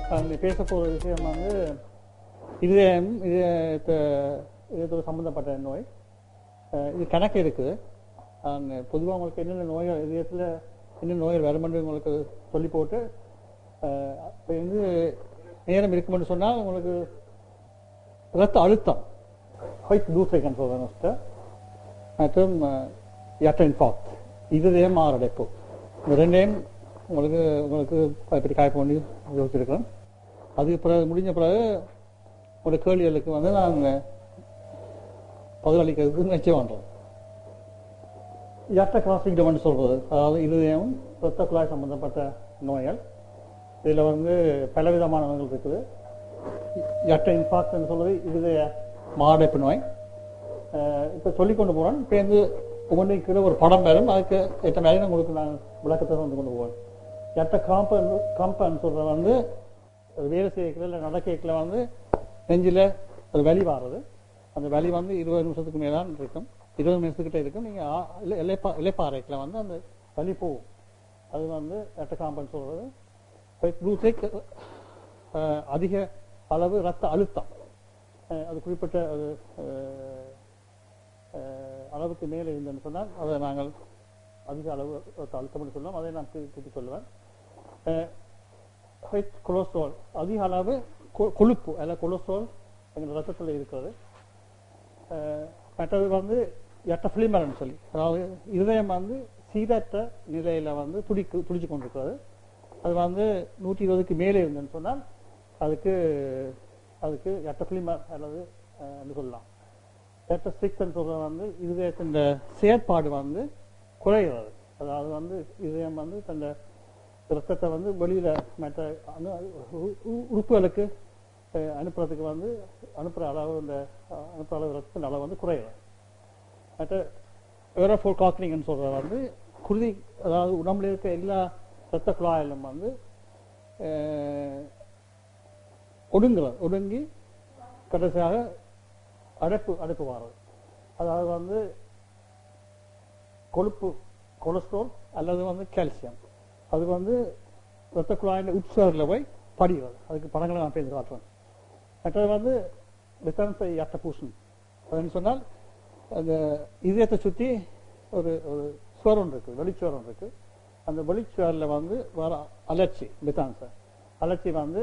அந்த பேச போகிற விஷயம் வந்து இதயம் இதயத்தை இதயத்தோட சம்மந்தப்பட்ட நோய் அஹ் இது கணக்கு இருக்குது பொதுவாக உங்களுக்கு என்னென்ன நோய்கள் இதயத்தில் என்னென்ன நோய்கள் வருமென்று உங்களுக்கு சொல்லி போட்டு அஹ் அப்ப வந்து நேரம் இருக்குமென்னு சொன்னால் உங்களுக்கு ரத்த அழுத்தம் ஹொய்ட் தூசைக்கன் சொல்கிறேன் மற்றும் எட்ட இன்ஃபாக்ட் இருதயம் மாரடைப்பு இந்த ரெண்டையும் உங்களுக்கு உங்களுக்கு பற்றி காய்ப்பு பண்ணி யோசிச்சிருக்கிறேன் அது பிறகு முடிஞ்ச பிறகு ஒரு கேள்விகளுக்கு வந்து நாங்கள் பதிலளிக்கிறதுக்கு முயற்சி பண்ணுறோம் எட்ட கிராசிக்டம்னு சொல்கிறது அதாவது இருதயம் இரத்த குழாய் சம்பந்தப்பட்ட நோய்கள் இதில் வந்து பலவிதமான நோய்கள் இருக்குது எட்ட இன்ஃபாக்ட்னு சொல்றது இருதய மாரடைப்பு நோய் இப்போ சொல்லிக் கொண்டு போகிறோம் இப்போ வந்து ஒவ்வொன்றையும் கீழே ஒரு படம் வரும் அதுக்கு எட்ட மேலே உங்களுக்கு நான் விளக்கத்தை வந்து கொண்டு போவேன் எட்ட காம்பன் காம்பன் சொல்கிறது வந்து அது வேலை செய்யக்கில் இல்லை நடக்கல வந்து நெஞ்சில் அது வலி வாருது அந்த வலி வந்து இருபது நிமிஷத்துக்கு மேலே தான் இருக்கும் இருபது நிமிஷத்துக்கிட்ட இருக்கும் நீங்கள் இலைப்பா இலைப்பாறைக்கில் வந்து அந்த வலி போகும் அது வந்து எட்ட காம்பன் சொல்கிறது குளுக்கேக் அதிக அளவு ரத்த அழுத்தம் அஹ் அது குறிப்பிட்ட ஒரு அஹ், அஹ், அளவுக்கு மேலே இருந்ததுன்னு சொன்னால் அதை நாங்கள் அதிக அளவு ரத்த அழுத்தம்னு சொல்லலாம் அதை நான் திரு- திருப்பி சொல்லுவேன் கொலஸ்ட்ரால் அதிக அளவு கொ- கொழுப்பு அதில் கொலஸ்ட்ரால் எங்கள் ரத்தத்தில் இருக்கிறது அஹ், மற்றது வந்து எட்டஃபிலிமரன் சொல்லி அதாவது இருதயம் வந்து சீரற்ற நிலையில வந்து துடிக்கு துடிச்சு கொண்டிருக்கிறது அது வந்து நூற்றி இருபதுக்கு மேலே இருந்ததுன்னு சொன்னால் அதுக்கு அதுக்கு எட்டஃபிலிமர் அல்லது அஹ், என்று சொல்லலாம் எட்டஸ்டிக்ஸ்ன்னு சொல்றது வந்து இருதயத்தின் செயற்பாடு வந்து குறைகிறது அதாவது வந்து இதயம் வந்து தன் ரத்தத்தை வந்து வெளியில மற்ற அணு உ- உ- உறுப்புகளுக்கு அஹ், அனுப்புறதுக்கு வந்து அனுப்புற அளவு இந்த அஹ், அனுப்புற அளவு ரத்தத்தின் அளவு வந்து குறையுது மற்ற ஏரோஃபோல் காக்னிங்னு சொல்றது வந்து குருதி அதாவது உடம்புல இருக்க எல்லா ரத்த குழாயிலும் வந்து அஹ், ஒடுங்குறது ஒடுங்கி கடைசியாக அடைப்பு அடைப்பு வாரது அதாவது வந்து கொழுப்பு கொலஸ்ட்ரால் அல்லது வந்து கால்சியம் அது வந்து ரத்த குழாயின் உட்சுவரில் போய் படிகிறது அதுக்கு படங்களை நான் பேசி காட்டுறேன் மற்றது வந்து விட்டமின் எட்ட பூசன் அதுன்னு சொன்னால் அந்த இதயத்தை சுற்றி ஒரு ஒரு சுவரம் இருக்கு வெளிச்சுவரம் இருக்கு அந்த வெளிச்சுவரில் வந்து வர அலர்ச்சி பித்தான்ஸ் அலர்ச்சி வந்து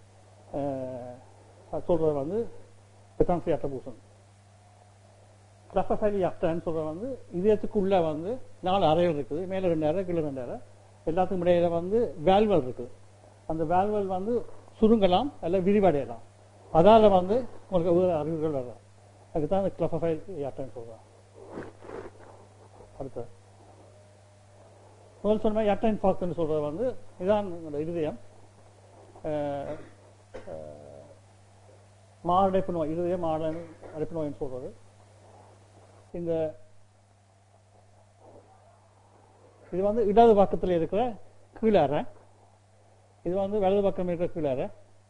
அஹ், சொல்றது வந்து பித்தான்சி எட்ட பூசன் கிளஃபைலி அப்டான்னு சொல்றது வந்து இதயத்துக்குள்ள வந்து நாலு அறைகள் இருக்குது மேலே ரெண்டு அறை கீழே ரெண்டு அறை எல்லாத்துக்கும் இடையில வந்து வேல்வல் இருக்குது அந்த வேல்வல் வந்து சுருங்கலாம் அல்ல விரிவடையலாம் அதால வந்து உங்களுக்கு ஒரு அறிவுகள் வரலாம் அதுக்கு தான் அந்த கிளஃபைல் யாட்டான்னு சொல்றோம் அடுத்து முதல் சொன்ன யாட்டைன் ஃபாக்ட்னு சொல்றது வந்து இதான் உங்களோட இருதயம் அஹ், அஹ், மாரடைப்பு நோய் இருதய மாரடைப்பு நோய்னு சொல்றது இந்த இது வந்து இடது பக்கத்தில் இருக்கிற கீழறை இது வந்து வலது பக்கம் இருக்கிற கீழறை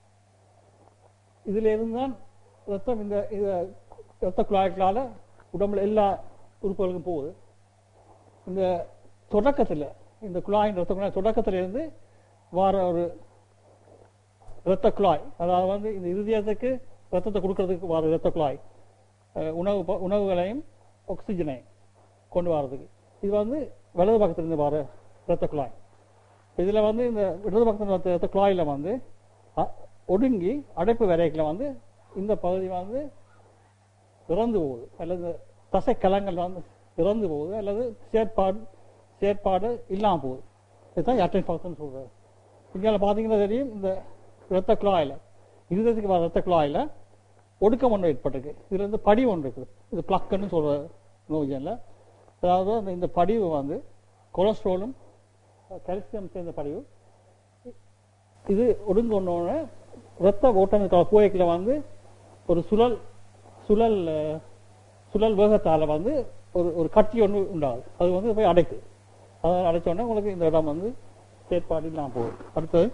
இதுல இருந்து தான் ரத்தம் இந்த இது ரத்த குழாய்களால உடம்புல எல்லா உறுப்புகளுக்கும் போகுது இந்த தொடக்கத்தில் இந்த குழாயின் ரத்த குழாய் தொடக்கத்துல இருந்து வார ஒரு இரத்த குழாய் அதாவது வந்து இந்த இருதயத்துக்கு ரத்தத்தை கொடுக்கறதுக்கு வர இரத்த குழாய் அஹ் உணவு ப- உணவுகளையும் ஆக்சிஜனையும் கொண்டு வர்றதுக்கு இது வந்து வலது பக்கத்திலிருந்து வர இரத்த குழாய் இதுல வந்து இந்த இடது பக்கத்தில் ரத்த இரத்த குழாயில வந்து அ- ஒடுங்கி அடைப்பு வரைக்கில் வந்து இந்த பகுதி வந்து இறந்து போகுது அல்லது தசை கலங்கள் வந்து இறந்து போகுது அல்லது செயற்பாடு செயற்பாடு இல்லாமல் போகுது இதுதான் யாட்டின் பக்கத்துன்னு சொல்றாரு இந்தியாவில் பார்த்தீங்கன்னா தெரியும் இந்த இரத்த குழாயில் இருதயத்துக்கு வர இரத்த குழாயில் ஒடுக்கம் ஒன்று ஏற்பட்டிருக்கு இதுல இருந்து படிவு ஒன்று இருக்குது இது பிளக்குன்னு சொல்ற நோய்ஜனில் அதாவது அந்த இந்த படிவு வந்து கொலஸ்ட்ராலும் கால்சியம் சேர்ந்த படிவு இது ஒடுங்க ஒன்று ரத்த ஓட்டம் போய்க்கில் வந்து ஒரு சுழல் சுழல் அஹ், சுழல் வேகத்தால வந்து ஒரு ஒரு கட்டி ஒன்று உண்டாகுது அது வந்து போய் அடைக்குது அதை அடைச்ச உடனே உங்களுக்கு இந்த இடம் வந்து செயற்பாடு இல்லாமல் போகுது அடுத்தது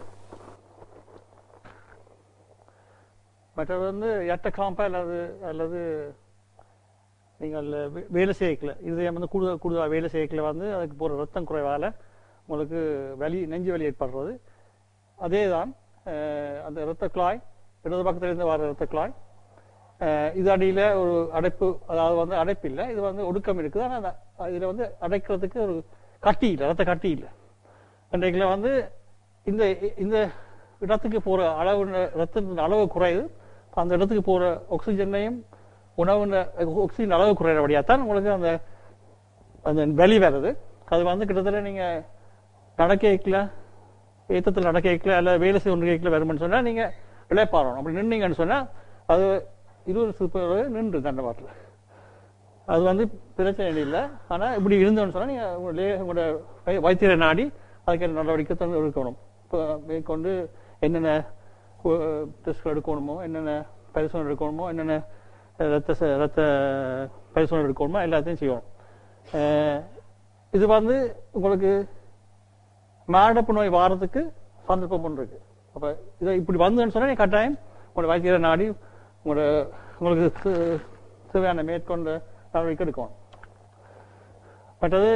மற்றது வந்து எட்ட காம்பா அல்லது அல்லது நீங்கள் வே- வேலை செய்யக்கல இதயம் வந்து கூடுதல் கூடுதலாக வேலை செய்யக்கல வந்து அதுக்கு போகிற ரத்தம் குறைவால உங்களுக்கு வலி நெஞ்சு வலி ஏற்படுறது அதே தான் அஹ், அந்த இரத்த குழாய் இடது பக்கத்திலிருந்து வர இரத்த குழாய் அஹ், இது அடியில ஒரு அடைப்பு அதாவது வந்து அடைப்பு இல்லை இது வந்து ஒடுக்கம் இருக்குது ஆனால் இதுல வந்து அடைக்கிறதுக்கு ஒரு கட்டி இல்லை ரத்த கட்டி இல்லை இன்றைக்குல வந்து இந்த இந்த இடத்துக்கு போற அளவு ரத்தத்தின் அளவு குறையுது அந்த இடத்துக்கு போற ஆக்சிஜனையும் உணவு ஆக்சிஜன் அளவு குறையிறபடியாத்தான் உங்களுக்கு அந்த அந்த வெளி வருது அது வந்து கிட்டத்தட்ட நீங்க நடக்கல ஏத்தத்தில் நடக்கல அல்ல வேலை செய்ய ஒன்று கேட்கல வருமானு சொன்னா நீங்க இழைப்பாறணும் அப்படி நின்னீங்கன்னு சொன்னா அது இருபது சிற்பம் நின்று தண்டை பாட்டில் அது வந்து பிரச்சனை இல்லை ஆனா இப்படி இருந்தோம்னு சொன்னா நீங்க உங்களுடைய உங்களோட வை- வைத்தியரை நாடி அதுக்கு நடவடிக்கை தந்து எடுக்கணும் இப்போ மேற்கொண்டு என்னென்ன டெஸ்ட்கள் எடுக்கணுமோ என்னென்ன பரிசோதனை எடுக்கணுமோ என்னென்ன ரத்த ச- ரத்த பரிசோதனை எடுக்கணுமோ எல்லாத்தையும் செய்யணும் அஹ் இது வந்து உங்களுக்கு மாரடைப்பு நோய் வாரத்துக்கு சந்தர்ப்பம் ஒன்று இருக்கு அப்ப இதை இப்படி வந்ததுன்னு சொன்னா நீங்க கட்டாயம் உங்களோட வைத்தியரை நாடி உங்களோட உங்களுக்கு தே- தேவையான மேற்கொண்ட நடவடிக்கை எடுக்கணும் மற்றது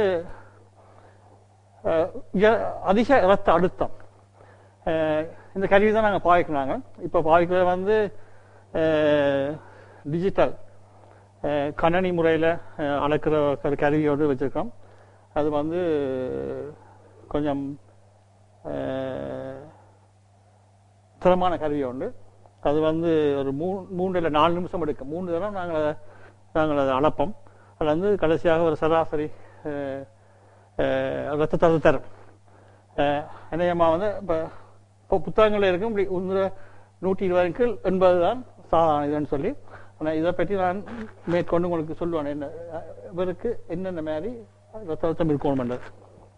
அஹ், இய- அதிக ரத்த அழுத்தம் அஹ், இந்த கருவி தான் நாங்கள் பாவிக்கிறாங்க இப்போ பாவிக்கிறது வந்து டிஜிட்டல் கணனி முறையில் அளக்கிற ஒரு கருவியோடு வச்சிருக்கோம் அது வந்து கொஞ்சம் அஹ், திறமான கருவி உண்டு அது வந்து ஒரு மூ மூன்று இல்லை நாலு நிமிஷம் எடுக்கும் மூணு தரம் நாங்கள் அதை நாங்கள் அதை அளப்போம் அது வந்து கடைசியாக ஒரு சராசரி அஹ், அஹ், ரத்தத்தை தரும் இணையமாக வந்து இப்போ இப்போ புத்தகங்கள் இருக்கும் இப்படி ஒன்று நூற்றி இருபதுக்கு எண்பது தான் சாதாரண இதுன்னு சொல்லி ஆனால் இதை பற்றி நான் மேற்கொண்டு உங்களுக்கு சொல்லுவேன் என்ன அஹ், இவருக்கு என்னென்ன மாதிரி ரத்த அழுத்தம் இருக்கணும்ன்றது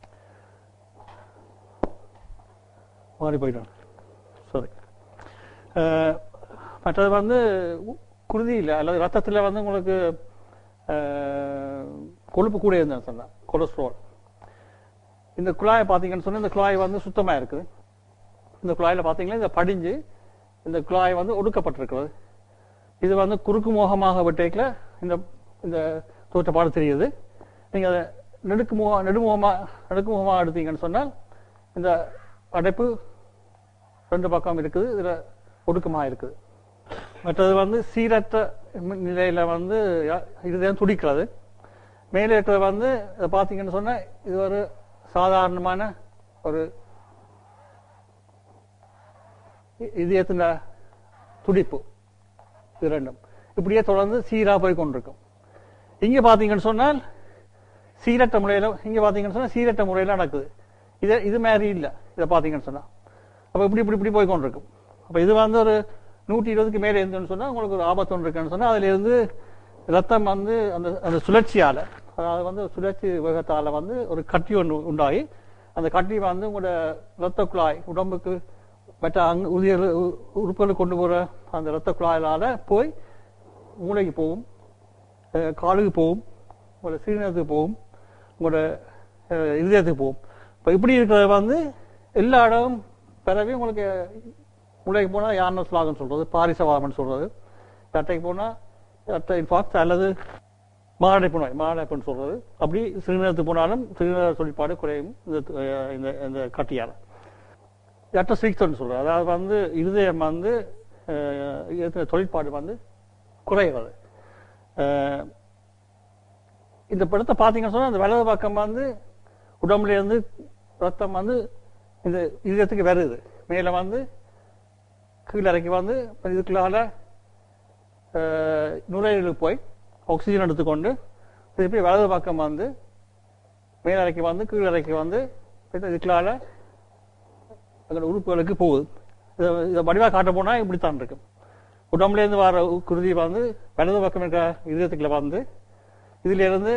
மாறி போயிட்டோம் சாரி மற்றது வந்து உ- குருதியில் அல்லது ரத்தத்தில் வந்து உங்களுக்கு அஹ், கொழுப்பு கூட இருந்தான்னு சொன்னேன் கொலஸ்ட்ரால் இந்த குழாயை பார்த்தீங்கன்னு சொன்னா இந்த குழாய் வந்து சுத்தமாக இருக்குது இந்த குழாயில் பார்த்தீங்கன்னா இந்த படிஞ்சு இந்த குழாய் வந்து ஒடுக்கப்பட்டிருக்கிறது இது வந்து குறுக்கு முகமாக விட்டேக்கில் இந்த இந்த தோற்றப்பாடு தெரியுது நீங்கள் அதை நெடுக்கு முக நெடுமுகமாக நெடுக்குமுகமாக எடுத்தீங்கன்னு சொன்னால் இந்த அடைப்பு ரெண்டு பக்கம் இருக்குது இதுல ஒடுக்கமா இருக்குது மற்றது வந்து சீரற்ற மி- நிலையில வந்து யா- இருதயம் துடிக்கிறது மேலே இருக்கிறது வந்து இதை பார்த்தீங்கன்னு சொன்னா இது ஒரு சாதாரணமான ஒரு இ- இதயத்தின் துடிப்பு இது ரெண்டும் இப்படியே தொடர்ந்து சீரா போய் கொண்டிருக்கும் இங்க பாத்தீங்கன்னு சொன்னால் சீரற்ற முறையில இங்க பாத்தீங்கன்னு சொன்னா சீரற்ற முறையில நடக்குது இது இது மாதிரி இல்ல இதை பாத்தீங்கன்னு சொன்னா அப்ப இப்படி இப்படி இப்படி போய் கொண்டிருக்கும் அப்ப இது வந்து ஒரு நூற்றி இருபதுக்கு மேலே இருந்துன்னு சொன்னா உங்களுக்கு ஒரு ஆபத்து ஒன்று இருக்குன்னு சொன்னா அதுல இருந்து ரத்தம் வந்து அந்த அந்த சுழற்சியால அதாவது வந்து சுழற்சி வேகத்தால வந்து ஒரு கட்டி ஒன்று உண்டாகி அந்த கட்டி வந்து உங்களோட ரத்த குழாய் உடம்புக்கு மற்ற அங்க உயிர் உறுப்புகளுக்கு கொண்டு போற அந்த ரத்த குழாயிலால போய் மூளைக்கு போகும் அஹ் காலுக்கு போகும் உங்களோட சிறுநீரத்துக்கு போகும் உங்களோட அஹ், இருதயத்துக்கு போகும் இப்போ இப்படி இருக்கிறது வந்து எல்லா இடமும் பிறவி உங்களுக்கு மூளைக்கு போனால் யார்னஸ் லாகன்னு சொல்றது பாரிசவாதம்னு சொல்றது கட்டைக்கு போனால் கட்டை இன்ஃபாக்ட் அல்லது மாரடைப்பு நோய் மாரடைப்புன்னு சொல்றது அப்படி சிறுநீரத்துக்கு போனாலும் சிறுநீர தொழிற்பாடு குறையும் இந்த அஹ், இந்த இந்த கட்டியால் எட்ட சிகிச்சைன்னு சொல்றது அதாவது வந்து இருதயம் வந்து அஹ், இதயத்தின் தொழிற்பாடு வந்து குறைகிறது அஹ், இந்த படத்தை பார்த்தீங்கன்னு சொன்னா அந்த வலது பக்கம் வந்து உடம்புல இருந்து ரத்தம் வந்து இந்த இதயத்துக்கு வருது மேல வந்து கீழறைக்கு வந்து இதுக்குள்ளால அஹ், நுரையீரலுக்கு போய் ஆக்சிஜன் எடுத்துக்கொண்டு திருப்பி வலது பக்கம் வந்து மேலறைக்கு வந்து கீழறைக்கு வந்து பின்ன இதுக்குள்ளால அதோட உறுப்புகளுக்கு போகுது இதை இதை வடிவாக காட்ட போனா இப்படித்தான் இருக்கும் உடம்புல இருந்து வர குருதி வந்து வலது பக்கம் இருக்கிற இதயத்துக்குள்ள வந்து இதுல இருந்து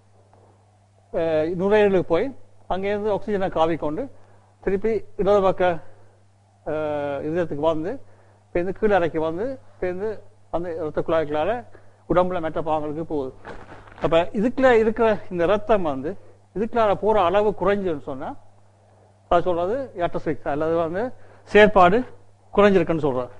அஹ், நுரையீரலுக்கு போய் அங்கேருந்து ஆக்சிஜனை காவிக்கொண்டு திருப்பி இடது பக்க அஹ், இதயத்துக்கு வந்து பேருந்து கீழறைக்கு வந்து பேருந்து அந்த ரத்த குழாய்களால உடம்புல மெட்ட பாகங்களுக்கு போகுது அப்ப இதுக்குள்ள இருக்கிற இந்த ரத்தம் வந்து இதுக்குள்ள போற அளவு குறைஞ்சுன்னு சொன்னா அது சொல்றது எட்டசிக்ஸ் அல்லது வந்து செயற்பாடு குறைஞ்சிருக்குன்னு சொல்றது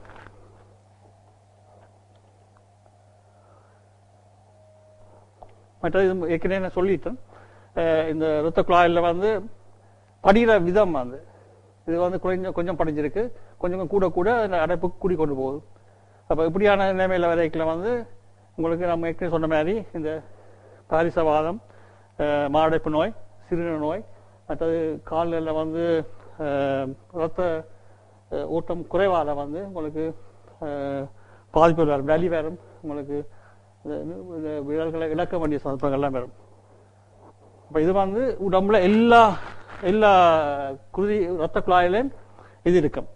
மற்றது இது ஏற்கனவே நான் சொல்லிட்டேன் அஹ் இந்த இரத்த குழாயில் வந்து படிகிற விதம் வந்து இது வந்து கொஞ்சம் கொஞ்சம் படிஞ்சிருக்கு கொஞ்சம் கொஞ்சம் கூட கூட அந்த அடைப்பு கூடி கொண்டு போகுது அப்போ இப்படியான நிலைமையில் வரைக்கும் வந்து உங்களுக்கு நம்ம ஏற்கனவே சொன்ன மாதிரி இந்த பாரிசவாதம் அஹ், மாரடைப்பு நோய் சிறுநீர் நோய் மற்றது கால்களில் வந்து அஹ், ரத்த அஹ், ஓட்டம் குறைவால வந்து உங்களுக்கு அஹ், பாதிப்புகள் வரும் வலி வரும் உங்களுக்கு இந்த- இந்த விரல்களை இழக்க வேண்டிய சந்தர்ப்பங்கள்லாம் வரும் அப்ப இது வந்து உடம்புல எல்லா எல்லா குருதி ரத்த குழாயிலும் இது இருக்கும்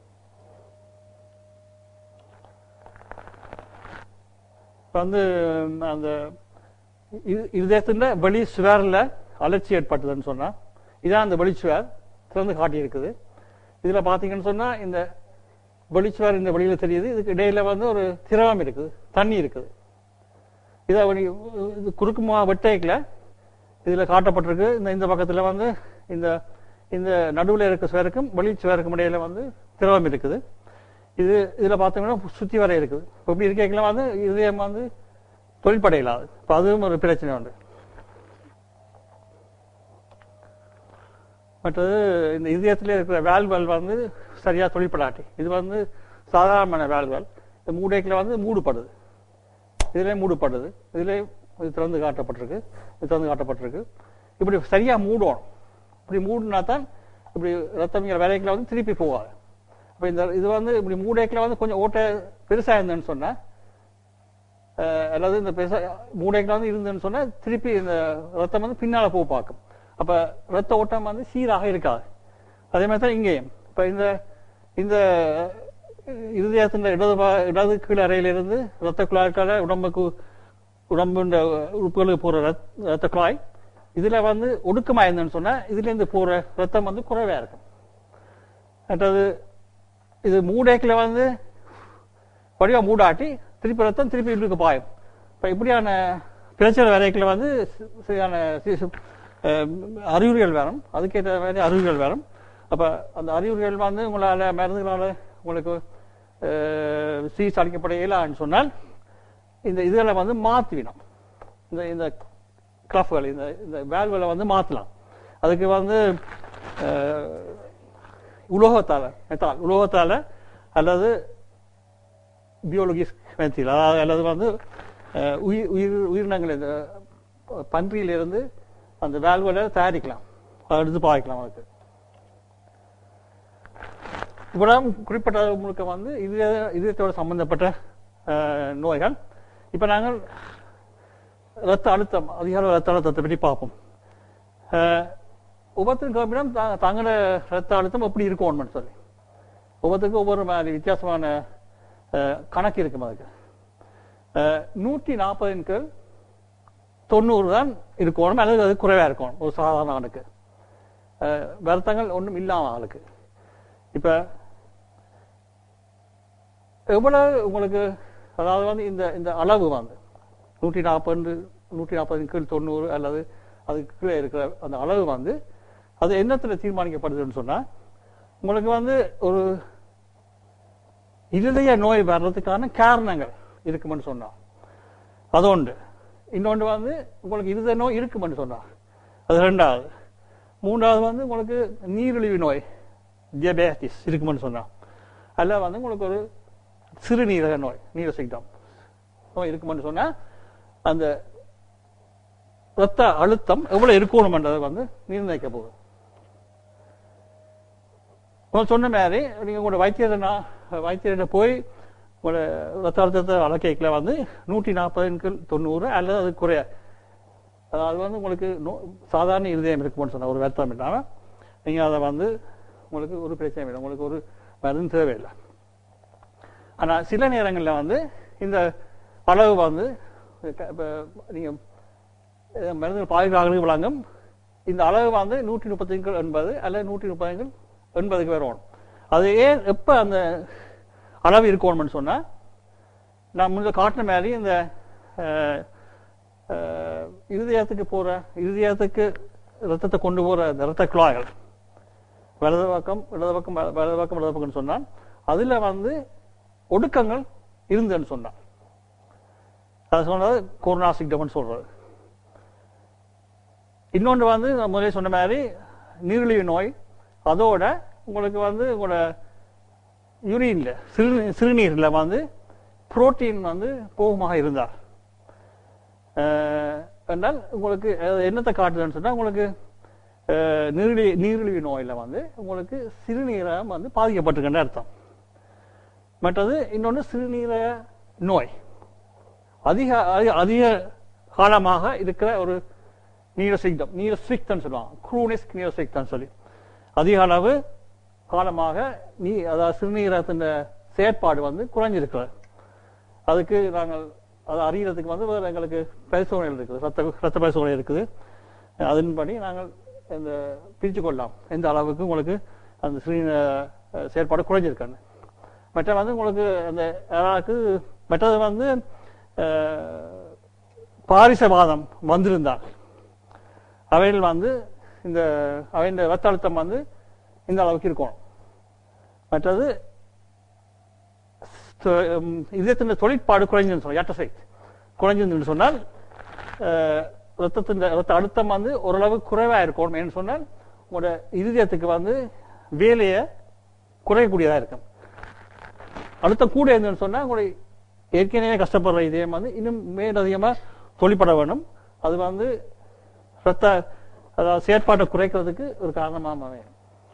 இப்ப வந்து ம், அந்த இரு- இருதயத்தின் வெளி சுவரில் அலர்ச்சி ஏற்பட்டதுன்னு சொன்னா இதான் அந்த வெளிச்சுவர் திறந்து காட்டி இருக்குது இதுல பாத்தீங்கன்னு சொன்னா இந்த வெளிச்சுவர் இந்த வெளியில தெரியுது இதுக்கு இடையில வந்து ஒரு திரவம் இருக்குது தண்ணி இருக்குது இதை நீ- இது குறுக்குமா வெட்டைக்கில் இதுல காட்டப்பட்டிருக்கு இந்த இந்த பக்கத்துல வந்து இந்த இந்த நடுவுல இருக்க சுவருக்கும் வெளி சுவருக்கும் இடையில வந்து திரவம் இருக்குது இது இதுல பார்த்தோம்னா சுத்தி வர இருக்குது இப்போ இப்படி இருக்கைக்குள்ள வந்து இதயம் வந்து தொழிற்பட இல்லாது இப்போ அதுவும் ஒரு பிரச்சனை உண்டு மற்றது இந்த இதயத்தில் இருக்கிற வேல்வல் வந்து சரியா தொழிற்படாட்டி இது வந்து சாதாரணமான வேல்வல் இந்த மூடைக்குள்ள வந்து மூடுபடுது இதுல மூடப்படுது இதுல இது திறந்து காட்டப்பட்டிருக்கு இது திறந்து காட்டப்பட்டிருக்கு இப்படி சரியா மூடணும் இப்படி மூடினா தான் இப்படி ரத்தமிங்கிற வேலைக்குள்ள வந்து திருப்பி போவாது அப்ப இந்த இது வந்து இப்படி மூடைக்குள்ள வந்து கொஞ்சம் ஓட்டை பெருசா இருந்ததுன்னு சொன்னா அஹ், அல்லது இந்த பெருசா மூடைக்குள்ள வந்து இருந்ததுன்னு சொன்னா திருப்பி இந்த ரத்தம் வந்து பின்னால போக பார்க்கும் அப்ப ரத்த ஓட்டம் வந்து சீராக இருக்காது அதே மாதிரி தான் இங்கேயும் இப்ப இந்த இந்த இருதயத்தின் இடது பா- இடது கீழ் அறையிலிருந்து ரத்த குழாய்க்கால உடம்புக்கு உடம்புன்ற உறுப்புகளுக்கு போற ரத்- ரத்த குழாய் இதுல வந்து ஒடுக்கமா இருந்ததுன்னு சொன்னா இதுல இருந்து போற ரத்தம் வந்து குறைவா இருக்கும் மற்றது இது மூடைக்குள்ள வந்து வடிவா மூடாட்டி திருப்பி ரத்தம் திருப்பி உள்ளுக்கு பாயும் இப்ப இப்படியான பிரச்சனை வரைக்குள்ள வந்து சி- சரியான சி- சி- அஹ் அறிகுறிகள் வரும் அதுக்கேற்ற மாதிரி அறிகுறிகள் வரும் அப்ப அந்த அறிகுறிகள் வந்து உங்களால மருந்துகளால உங்களுக்கு அஹ், சிகிச்சை அளிக்கப்பட இயலான்னு சொன்னால் இந்த இதுகளை வந்து மாத்திவிடும் இந்த இந்த கிளஃப்கள் இந்த இந்த வேல்வுகளை வந்து மாத்தலாம் அதுக்கு வந்து அஹ், உலோகத்தால மெத்தால் உலோகத்தால அல்லது பியோலஜிஸ்ட் மெத்தில் அதாவது அல்லது வந்து அஹ், உயிர் உயிர் உயிரினங்கள் இந்த பன்றியிலிருந்து அந்த வேல்வுகளை தயாரிக்கலாம் அதை எடுத்து பாய்க்கலாம் அதுக்கு இவ்வளவு குறிப்பிட்ட முழுக்க வந்து இதய இதயத்தோட சம்பந்தப்பட்ட அஹ், நோய்கள் இப்ப நாங்கள் ரத்த அழுத்தம் அதிகார ரத்த அழுத்தத்தை பற்றி பார்ப்போம் அஹ், ஒவ்வொருத்தரும் கவர்மெண்ட் தங்களோட ரத்த அழுத்தம் எப்படி இருக்கணும்னு சொல்லி ஒவ்வொருத்தருக்கும் ஒவ்வொரு மாதிரி வித்தியாசமான அஹ், கணக்கு இருக்கும் அதுக்கு அஹ், நூற்றி நாற்பதின் கீழ் தொண்ணூறு தான் இருக்கணும் அல்லது அது குறைவா இருக்கணும் ஒரு சாதாரண ஆளுக்கு அஹ், வருத்தங்கள் ஒன்றும் இல்லாம ஆளுக்கு இப்ப எவ்வளவு உங்களுக்கு அதாவது வந்து இந்த இந்த அளவு வந்து நூற்றி நாற்பது நூற்றி நாற்பது கீழ் தொண்ணூறு அல்லது அதுக்கு கீழே இருக்கிற அந்த அளவு வந்து அது என்னத்துல தீர்மானிக்கப்படுதுன்னு சொன்னா உங்களுக்கு வந்து ஒரு இருதய நோய் வர்றதுக்கான காரணங்கள் இருக்குமென்னு சொன்னா அது ஒன்று இன்னொன்று வந்து உங்களுக்கு இருதய நோய் இருக்குமென்னு சொன்னா அது ரெண்டாவது மூன்றாவது வந்து உங்களுக்கு நீரிழிவு நோய் diabetes இருக்குமென்னு சொன்னா அல்ல வந்து உங்களுக்கு ஒரு சிறுநீரக நோய் நீரசிக்டம் நோய் இருக்குமென்னு சொன்னா அந்த ரத்த அழுத்தம் எவ்வளவு இருக்கணும்ன்றதை வந்து நிர்ணயிக்க போகுது உங்க சொன்ன மாதிரி நீங்க உங்களோட வைத்தியரை வைத்தியர்கிட்ட போய் உங்களோட ரத்த அழுத்தத்தை அளக்கைக்குள்ள வந்து நூற்றி நாற்பதுக்கு தொண்ணூறு அல்லது அது குறைய அதாவது வந்து உங்களுக்கு நோ- சாதாரண இருதயம் இருக்கும்னு சொன்ன ஒரு வருத்தம் இல்லாம நீங்க அதை வந்து உங்களுக்கு ஒரு பிரச்சனை இல்லை உங்களுக்கு ஒரு மருந்து தேவையில்லை ஆனா சில நேரங்கள்ல வந்து இந்த அளவு வந்து க- இப்ப நீங்க அஹ், மருந்து பாதுகாவலுக்கு வழங்கும் இந்த அளவு வந்து நூற்றி முப்பத்தைந்து எண்பது அல்லது நூற்றி முப்பத்தைந்து எண்பதுக்கு வரணும் அது ஏன் எப்ப அந்த அளவு இருக்கணும்னு சொன்னா நான் முன்ன காட்டின மாதிரி இந்த அஹ், அஹ், இருதயத்துக்கு போற இருதயத்துக்கு ரத்தத்தை கொண்டு போற இந்த ரத்த குழாய்கள் வலது பக்கம் இடது பக்கம் வல- வலது பக்கம் இடது பக்கம்னு சொன்னான் அதுல வந்து ஒடுக்கங்கள் இருந்ததுன்னு சொன்னான் அது சொன்னது கொரோனாசிக் டம்னு சொல்றது இன்னொன்று வந்து நான் முதலே சொன்ன மாதிரி நீரிழிவு நோய் அதோட உங்களுக்கு வந்து உங்களோட யூரின்ல சிறு சிறுநீரில் வந்து புரோட்டீன் வந்து போகமாக இருந்தார் அஹ், என்றால் உங்களுக்கு அது என்னத்தை காட்டுதுன்னு சொன்னா உங்களுக்கு அஹ், நீரிழி நீரிழிவு நோயில வந்து உங்களுக்கு சிறுநீரகம் வந்து பாதிக்கப்பட்டிருக்கின்ற அர்த்தம் மற்றது இன்னொன்று சிறுநீரக நோய் அதிக அதிக- அதிக காலமாக இருக்கிற ஒரு நீரசிக்தம் நீரசிக்தம் சொல்லுவாங்க குரூனிஸ்க் நீரசிக்தம் சொல்லி அதிக அளவு காலமாக நீ அதாவது சிறுநீரகத்தின் செயற்பாடு வந்து குறைஞ்சிருக்கிறது அதுக்கு நாங்கள் அதை அறியறதுக்கு வந்து வேறு எங்களுக்கு பரிசோதனைகள் இருக்குது ரத்த ரத்த பரிசோதனை இருக்குது அதன்படி நாங்கள் இந்த பிரித்து கொள்ளலாம் எந்த அளவுக்கு உங்களுக்கு அந்த சிறுநீர அஹ், செயற்பாடு குறைஞ்சிருக்கான்னு மற்ற வந்து உங்களுக்கு அந்த யாராக்கு மற்றது வந்து அஹ், பாரிசவாதம் வந்திருந்தால் அவைகள் வந்து இந்த அவையின் ரத்த அழுத்தம் வந்து இந்த அளவுக்கு இருக்கணும் மற்றது தொ- உம், இதயத்தின் தொழிற்பாடு குறைஞ்சுன்னு சொன்னால் எட்டசை குறைஞ்சுன்னு சொன்னால் அஹ், ரத்தத்தின் ரத்த அழுத்தம் வந்து ஓரளவு குறைவா இருக்கணும் ஏன்னு சொன்னால் உங்களோட இருதயத்துக்கு வந்து வேலையை குறையக்கூடியதா இருக்கும் அழுத்தம் கூட இருந்துன்னு சொன்னா உங்களுடைய ஏற்கனவே கஷ்டப்படுற இதயம் வந்து இன்னும் மேலதிகமா தொழிற்பட வேணும் அது வந்து ரத்த அதாவது செயற்பாட்டை குறைக்கிறதுக்கு ஒரு காரணமாக அமையும்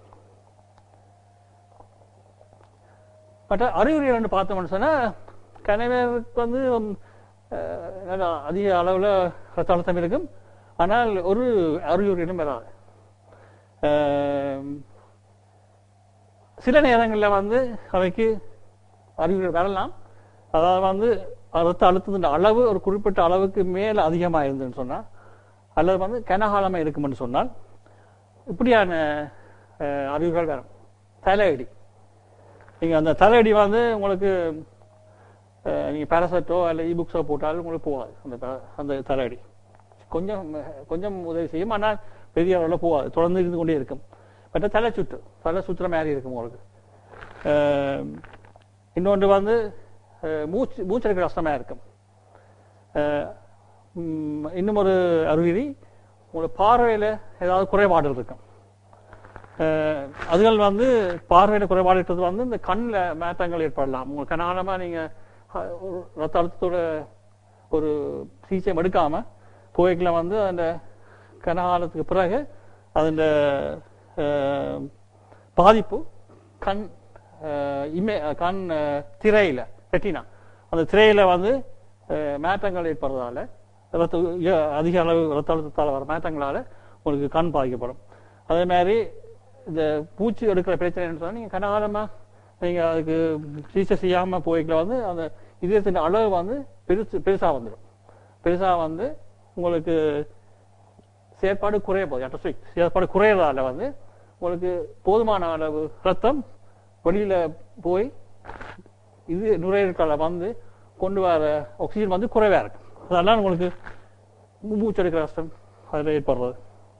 மற்ற அறிகுறிகள் என்று பார்த்தோம்னு சொன்னா கணவருக்கு வந்து உம், அஹ், நல்லா அதிக அளவுல ரத்த அழுத்தம் இருக்கும் ஆனால் ஒரு அறிகுறிகளும் வராது அஹ், சில நேரங்களில் வந்து அவைக்கு அறிகுறிகள் வரலாம் அதாவது வந்து ரத்த அழுத்தத்தின் அளவு ஒரு குறிப்பிட்ட அளவுக்கு மேல அதிகமாக இருந்துன்னு சொன்னா அல்லது வந்து கனகாலமாக இருக்கும்னு சொன்னால் இப்படியான அஹ், அறிகுறிகள் வரும் தலையடி நீங்க அந்த தலையடி வந்து உங்களுக்கு அஹ், நீங்க பேராசெட்டோ அல்ல இ புக்ஸோ போட்டாலும் உங்களுக்கு போகாது அந்த ப- அந்த தலையடி கொஞ்சம் அஹ், கொஞ்சம் உதவி செய்யும் ஆனால் பெரிய அளவில் போகாது தொடர்ந்து இருந்து கொண்டே இருக்கும் மற்ற தலை சுற்று தலை சுற்றுற மாதிரி இருக்கும் உங்களுக்கு அஹ், இன்னொன்று வந்து அஹ், மூச்சு மூச்செடுக்கிற கஷ்டமா இருக்கும் அஹ், ம், இன்னும் ஒரு அறிகுறி உங்களோட பார்வையில ஏதாவது குறைபாடுகள் இருக்கும் அஹ், அதுகள் வந்து பார்வையில குறைபாடு இருக்கிறது வந்து இந்த கண்ணில் மாற்றங்கள் ஏற்படலாம் உங்களுக்கு கனாலமா நீங்க அஹ், ஒரு ரத்த அழுத்தத்தோட ஒரு சிகிச்சை எடுக்காம புகைக்குள்ள வந்து அந்த கனகாலத்துக்கு பிறகு அதன் அஹ், பாதிப்பு கண் அஹ், இமே கண் அஹ், திரையில ரெட்டினா அந்த திரையில வந்து அஹ், மாற்றங்கள் ஏற்படுறதால ரத்த உய- அதிக அளவு ரத்த அழுத்தத்தால் வர மாற்றங்களால உங்களுக்கு கண் பாதிக்கப்படும் அதே மாதிரி இந்த பூச்சி எடுக்கிற பிரச்சனைன்னு சொன்னா நீங்க கனகாலமா நீங்க அதுக்கு சிகிச்சை செய்யாம போய்க்கல வந்து அந்த இதயத்தின் அளவு வந்து பெருசு பெருசா வந்துடும் பெருசா வந்து உங்களுக்கு செயற்பாடு குறைய போகுது அட்டஸ்டிக் செயற்பாடு குறையறதால வந்து உங்களுக்கு போதுமான அளவு ரத்தம் வெளியில போய் இது நுரையீரல்களை வந்து கொண்டு வர ஆக்சிஜன் வந்து குறைவா இருக்கு அதெல்லாம் உங்களுக்கு மூ- மூச்சு எடுக்கிற கஷ்டம் அதில் ஏற்படுறது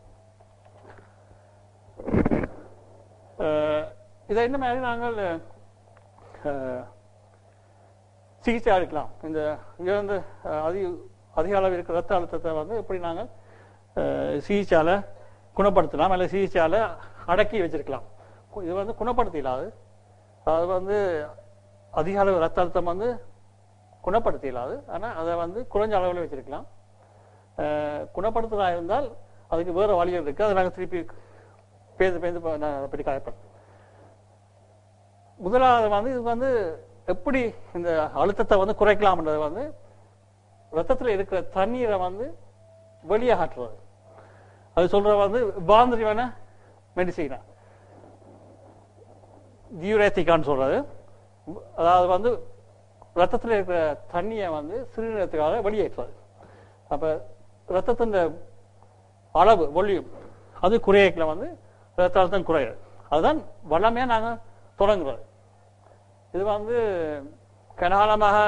அஹ், இதை இந்த மாதிரி நாங்கள் அஹ், சிகிச்சை அளிக்கலாம் இந்த இழந்த அஹ், அதிக அதிக அளவு இருக்கிற ரத்த அழுத்தத்தை வந்து எப்படி நாங்கள் அஹ், சிகிச்சையால குணப்படுத்தலாம் அல்லது சிகிச்சையால அடக்கி வச்சிருக்கலாம் இது வந்து குணப்படுத்த இயலாது அது வந்து அதிக அளவு ரத்த அழுத்தம் வந்து குணப்படுத்த இயலாது ஆனால் அதை வந்து குறைஞ்ச அளவில் வச்சிருக்கலாம் அஹ், குணப்படுத்துறதா இருந்தால் அதுக்கு வேற வழிகள் இருக்கு அதை நாங்கள் திருப்பி பேந்து பேந்து ப- நான் அதை பற்றி காயப்பேன் முதலாவது வந்து இது வந்து எப்படி இந்த அழுத்தத்தை வந்து குறைக்கலாம்ன்றது வந்து ரத்தத்துல இருக்கிற தண்ணீரை வந்து வெளியாகற்றுறது அது சொல்ற வந்து பாந்திரியான மெடிசீனா டியூரேத்திகான்னு சொல்றது அதாவது வந்து ரத்தத்துல இருக்கிற தண்ணியை வந்து சிறுநீரகத்துக்காக வெளியேற்றுறது அப்ப ரத்தத்தின் அளவு வால்யூம் அது குறையக்கல வந்து ரத்த அழுத்தம் குறையுது அதுதான் வளமையா நாங்க தொடங்குறது இது வந்து கனகாலமாக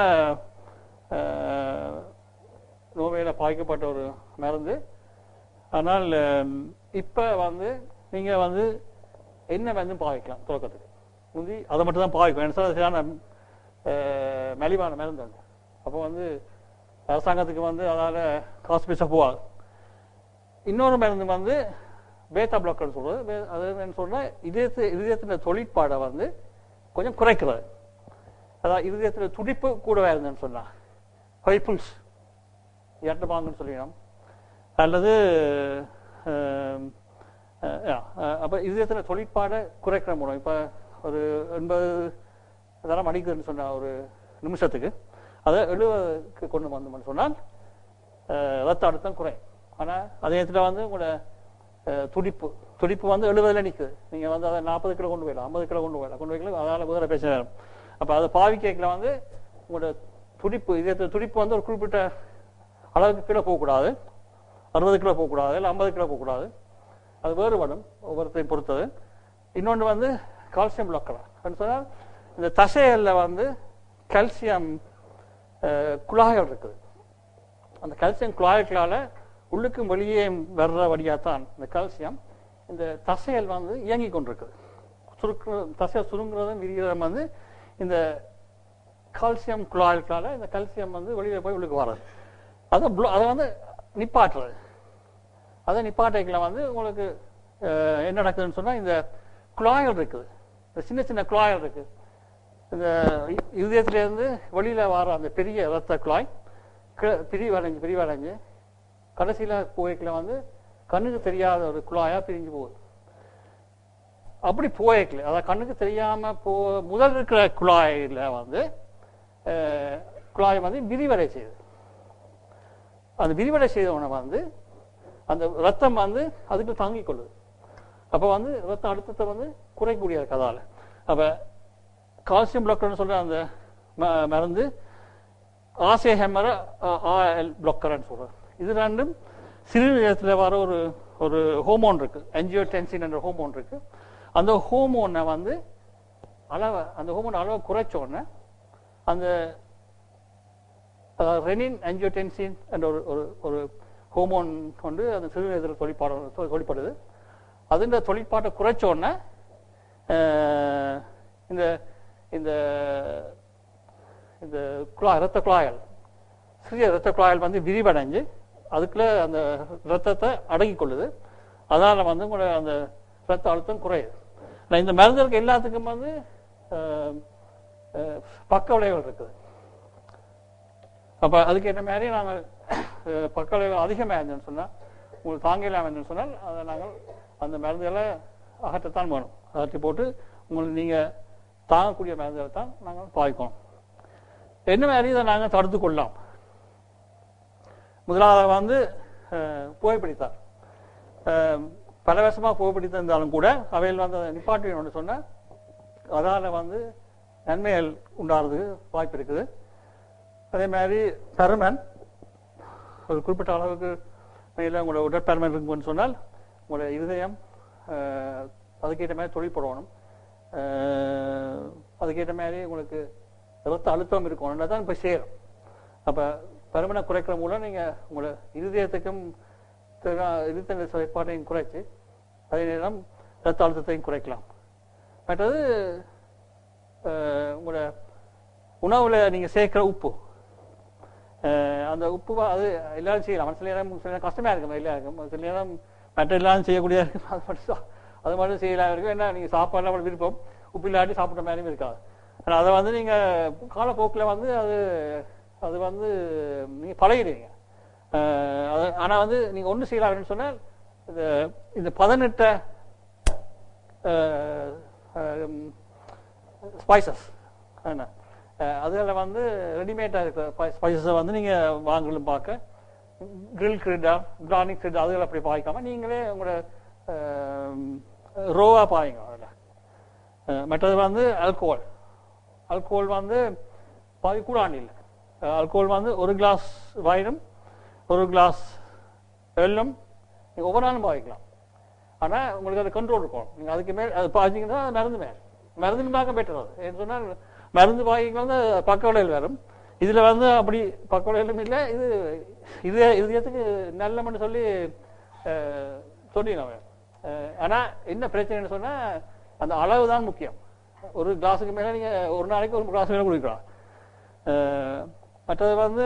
அஹ், நோவையில பாதிக்கப்பட்ட ஒரு மருந்து ஆனால் அஹ், இப்ப வந்து நீங்க வந்து என்ன மருந்து பாவிக்கலாம் துவக்கத்துக்கு முந்தி அதை மட்டும் தான் பாவிக்கும் என்ன சொல்றது, சரியான அஹ், மலிவான மருந்து உண்டு அப்போ வந்து அரசாங்கத்துக்கு வந்து அதால காசு பைசா போகாது இன்னொரு மருந்து வந்து பேத்தா பிளாக்கர்னு சொல்றது வே- அது என்னன்னு சொன்னா இதயத்து இதயத்தின் தொழிற்பாடை வந்து கொஞ்சம் குறைக்கிறது அதாவது இருதயத்தில் துடிப்பு கூடவே இருந்தேன்னு சொன்னா ஹைப்புல்ஸ் இரட்டபாங்கன்னு சொல்லிடணும் அல்லது அஹ், அஹ், yeah, அஹ், அப்ப இதயத்தில் தொழிற்பாடை குறைக்கிற மூலம் இப்ப ஒரு எண்பது தரம் அடிக்குதுன்னு சொன்னா ஒரு நிமிஷத்துக்கு அதை எழுபதுக்கு கொண்டு வந்தோம்னு சொன்னால் அஹ், ரத்த அழுத்தம் குறையும் ஆனா அதே நேரத்தில் வந்து உங்களோட அஹ், துடிப்பு துடிப்பு வந்து எழுபதுல நிக்குது நீங்க வந்து அதை நாற்பது கிலோ கொண்டு போயிடலாம் ஐம்பது கிலோ கொண்டு போயிடலாம் கொண்டு போய்க்கலாம் அதனால முதல்ல பேச வரும் அப்ப அதை பாவிக்கல வந்து உங்களோட துடிப்பு இதயத்தில் துடிப்பு வந்து ஒரு குறிப்பிட்ட அளவுக்கு கீழே போகக்கூடாது அறுபது கிலோ போகக்கூடாது இல்லை ஐம்பது கிலோ போகக்கூடாது அது வேறுபடும் ஒவ்வொருத்தையும் பொறுத்தது இன்னொன்று வந்து கால்சியம் பிளாக்கர் சொன்னால் இந்த தசைகளில் வந்து கால்சியம் குழாய்கள் இருக்குது அந்த கால்சியம் குழாய்களால் உள்ளுக்கும் வெளியே வர்ற வழியாத்தான் இந்த கால்சியம் இந்த தசைகள் வந்து இயங்கி கொண்டிருக்குது சுருக்குற தசை சுருங்குறதும் விரிகிறதும் வந்து இந்த கால்சியம் குழாய்களால் இந்த கால்சியம் வந்து வெளியில போய் உள்ளுக்கு வர்றது அதை blo- அதை வந்து நிப்பாட்டுறது அதை நிப்பாட்டைக்குள்ள வந்து உங்களுக்கு அஹ், என்ன நடக்குதுன்னு சொன்னா இந்த குழாய்கள் இருக்குது இந்த சின்ன சின்ன குழாய்கள் இருக்கு இந்த இ- இதயத்திலேருந்து வெளியில வர அந்த பெரிய இரத்த குழாய் கீழே பிரிவடைஞ்சு பிரிவடைஞ்சு கடைசியில போய்க்குள்ள வந்து கண்ணுக்கு தெரியாத ஒரு குழாயா பிரிஞ்சு போகுது அப்படி போய்க்கல அதாவது கண்ணுக்கு தெரியாம போ முதல் இருக்கிற குழாயில வந்து அஹ், குழாய் வந்து விரிவடை செய்யுது அந்த விரிவடை செய்தவனை வந்து அந்த ரத்தம் வந்து அதுக்கு தாங்கிக் கொள்ளுது அப்ப வந்து ரத்த அழுத்தத்தை வந்து குறைக்கக்கூடிய கதால அப்ப கால்சியம் பிளாக்கர்னு சொல்ற அந்த ம- மருந்து ஆசை ஹெமர ஆஎல் பிளாக்கர்னு சொல்றோம் இது ரெண்டும் சிறுநீரகத்தில் வர ஒரு ஒரு ஹோமோன் இருக்கு என்ஜியோடென்சின் என்ற ஹோமோன் இருக்கு அந்த ஹோமோனை வந்து அளவை அந்த ஹோமோன் அளவை குறைச்ச உடனே அந்த ரெனின் ஆஞ்சியோடென்சின் என்ற ஒரு ஒரு ஒரு ஹோமோன் கொண்டு அந்த சிறுநீரகத்தில் தொழிற்பாடு தொ- தொழிற்படுது அதுன்ற தொழிற்பாட்டை குறைச்ச உடனே அஹ், இந்த இந்த இந்த குழாய் இரத்த குழாய்கள் சிறிய இரத்த குழாய்கள் வந்து விரிவடைஞ்சு அதுக்குள்ள அந்த இரத்தத்தை அடக்கிக் கொள்ளுது அதனால வந்து உங்களோட அந்த இரத்த அழுத்தம் குறையுது ஆனா இந்த மருந்துகளுக்கு எல்லாத்துக்கும் வந்து அஹ், அஹ், பக்க விளைவுகள் இருக்குது அப்ப அதுக்கு என்ன மாதிரி நாங்கள் அஹ், பக்க விளைவுகள் அதிகமாக இருந்ததுன்னு சொன்னா உங்களுக்கு தாங்க இல்லாமல் இருந்ததுன்னு சொன்னால் அதை நாங்கள் அந்த மருந்துகளை அகற்றத்தான் வேணும் அகற்றி போட்டு உங்களுக்கு நீங்க தாங்கக்கூடிய மருந்துகளை தான் நாங்கள் பாய்க்கணும் என்ன மாதிரி இதை நாங்கள் தடுத்து கொள்ளலாம் முதலாவது வந்து அஹ், புகைப்பிடித்தார் அஹ், பல வருஷமா புகைப்பிடித்திருந்தாலும் கூட அவையில் வந்து அதை நிப்பாட்டினு சொன்னா அதால வந்து நன்மைகள் உண்டாகிறதுக்கு வாய்ப்பு இருக்குது அதே மாதிரி பெருமன் ஒரு குறிப்பிட்ட அளவுக்கு மேல உங்களோட உடற்பெருமன் இருக்குன்னு சொன்னால் உங்களோட இருதயம் அஹ், அதுக்கேற்ற மாதிரி தொழில் போடணும் அஹ், அதுக்கேற்ற மாதிரி உங்களுக்கு ரத்த அழுத்தம் இருக்கணும் தான் இப்போ சேரும் அப்போ பருமனை குறைக்கிற மூலம் நீங்கள் உங்களோட இருதயத்துக்கும் திற- இருதய செயற்பாட்டையும் குறைச்சு அதே நேரம் ரத்த அழுத்தத்தையும் குறைக்கலாம் மற்றது அஹ், உங்களோட உணவுல நீங்க சேர்க்கிற உப்பு அஹ், அந்த உப்பு வ- அது எல்லாரும் செய்யலாம் சில நேரம் சில நேரம் கஷ்டமா இருக்கும் எல்லாருக்கும் சில நேரம் மற்ற எல்லாரும் செய்யக்கூடியதா இருக்கும் அது மட்டும் சா- அது மட்டும் செய்யலாம் இருக்கும் என்ன நீங்க சாப்பாடுலாம் கூட விருப்பம் உப்பு இல்லாட்டி சாப்பிட்ட மாதிரியும் இருக்காது ஆனா அதை வந்து நீங்க காலப்போக்கில் வந்து அது அது வந்து நீங்க பழகிடுவீங்க அஹ், அது- ஆனா வந்து நீங்க ஒண்ணு செய்யலாம் அப்படின்னு சொன்னால் இந்த இந்த பதனிட்ட ஸ்பைசஸ் என்ன அதில் வந்து ரெடிமேடாக இருக்கிற ஸ்பைசஸை வந்து நீங்கள் வாங்கலும் பார்க்க கிரில் கிரிட்டா கிரானிக் கிரிட் அதுகள் அப்படி பாய்க்காம நீங்களே உங்களோட ரோவாக பாயுங்க அதில் மற்றது வந்து ஆல்கோஹால் ஆல்கோஹால் வந்து பாதி கூடாண்டி இல்லை ஆல்கோஹால் வந்து ஒரு கிளாஸ் வைனும் ஒரு கிளாஸ் வெல்லும் நீங்கள் ஒவ்வொரு நாளும் பாவிக்கலாம் ஆனா உங்களுக்கு அது கண்ட்ரோல் இருக்கும் நீங்க அதுக்கு மேல் அது பாய்ச்சிங்கன்னா அது மருந்து மேல் மருந்து பார்க்க பெட்டர் அது ஏன்னு சொன்னால் மருந்து பாய்க்கு வந்து பக்க விளைவில் வரும் இதுல வந்து அப்படி பக்க விளைவிலும் இல்லை இது இது இதயத்துக்கு நல்லமன்னு சொல்லி அஹ், சொல்லிடலாம் அஹ், ஆனா என்ன பிரச்சனைன்னு சொன்னா அந்த அளவு தான் முக்கியம் ஒரு கிளாஸுக்கு மேல நீங்க ஒரு நாளைக்கு ஒரு கிளாஸ் மேல குடிக்கலாம் அஹ், மற்றது வந்து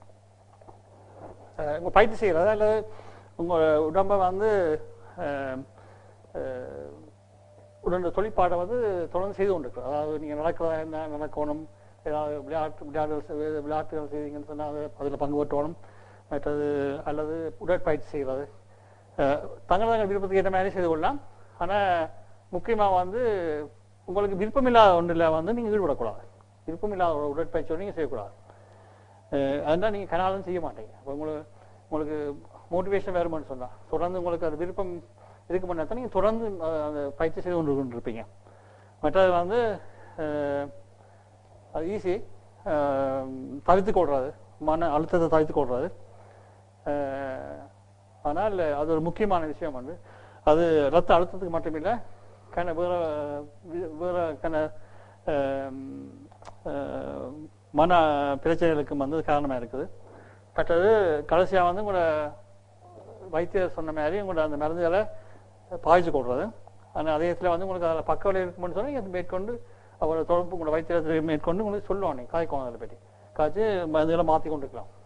அஹ், உங்க பயிற்சி செய்யறது அல்லது உங்க உடம்ப வந்து அஹ், அஹ், உடனே தொழிற்பாடை வந்து தொடர்ந்து செய்து கொண்டிருக்கிறோம் அதாவது நீங்கள் நடக்கிறதா என்ன நடக்கணும் ஏதாவது விளையாட்டு விளையாடுகள் செய்- விளையாட்டுகள் செய்தீங்கன்னு சொன்னால் அது அதில் பங்கு பெற்றோணும் மற்றது அல்லது உடற்பயிற்சி செய்கிறது அஹ், தங்கள் தங்கள் விருப்பத்துக்கு ஏற்ற மாதிரி செய்து கொள்ளலாம் ஆனால் முக்கியமாக வந்து உங்களுக்கு விருப்பமில்லாத ஒன்றில் வந்து நீங்கள் ஈடுபடக்கூடாது விருப்பமில்லாத ஒரு உடற்பயிற்சியோடு நீங்கள் செய்யக்கூடாது அஹ், அதுதான் நீங்கள் கனாலும் செய்ய மாட்டீங்க அப்போ உங்களுக்கு உங்களுக்கு மோட்டிவேஷன் வேறுமான்னு சொன்னால் தொடர்ந்து உங்களுக்கு அது விருப்பம் இதுக்கு பண்ணால் நீங்கள் தொடர்ந்து அஹ், அந்த பயிற்சி செய்து கொண்டு கொண்டிருப்பீங்க மற்றது வந்து அஹ், அது ஈஸி தவிர்த்து கொள்றது மன அழுத்தத்தை தவிர்த்து கொள்றது அஹ், ஆனால் அது ஒரு முக்கியமான விஷயம் வந்து அது ரத்த அழுத்தத்துக்கு மட்டுமில்லை கன வேற வி- வேற கன அஹ், அஹ், மன பிரச்சனைகளுக்கும் வந்து காரணமாக இருக்குது மற்றது கடைசியாக வந்து உங்களோட வைத்தியர் சொன்ன மாதிரி உங்களோட அந்த மருந்துகளை பாய்ச்சி கொள்றது ஆனால் அதே இடத்துல வந்து உங்களுக்கு அதில் பக்க விலை இருக்கும்னு சொன்னால் அது மேற்கொண்டு அவரோட தொடர்பு உங்களோட வைத்தியத்தை மேற்கொண்டு உங்களுக்கு சொல்லுவாங்க காய்க்கும் அதை பற்றி காய்ச்சி மருந்துகளை மாற்றி கொண்டு இருக்கலாம்